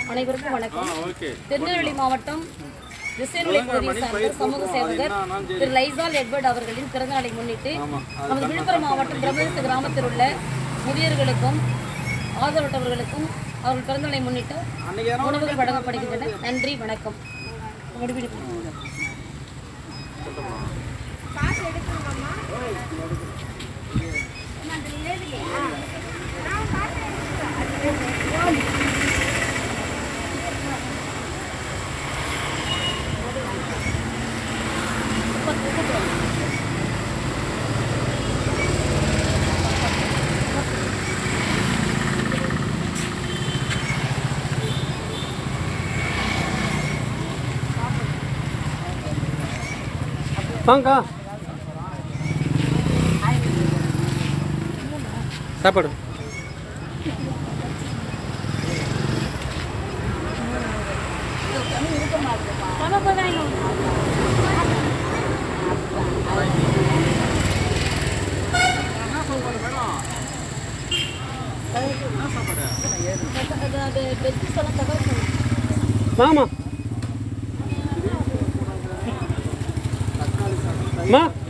அனைவருக்கும் ஆ வணக்கம் ஓகே திருநெல்வேலி மாவட்டம் திசைநிலை பகுதியை சார்ந்த சமூக சேவகர் திரு லைசால் எட்வர்ட் அவர்களின் பிறந்த நாளை முன்னிட்டு நமது விழுப்புரம் மாவட்டம் பிரம்மதேச கிராமத்தில் உள்ள முதியோர்களுக்கும் ஆதரவற்றவர்களுக்கும் அவர்கள் பிறந்த நாளை முன்னிட்டு உணவுகள் வழங்கப்படுகின்றன நன்றி வணக்கம் முடிவு வாங்கக்கா சாப்பாடு வாங்கம்மா அம்மா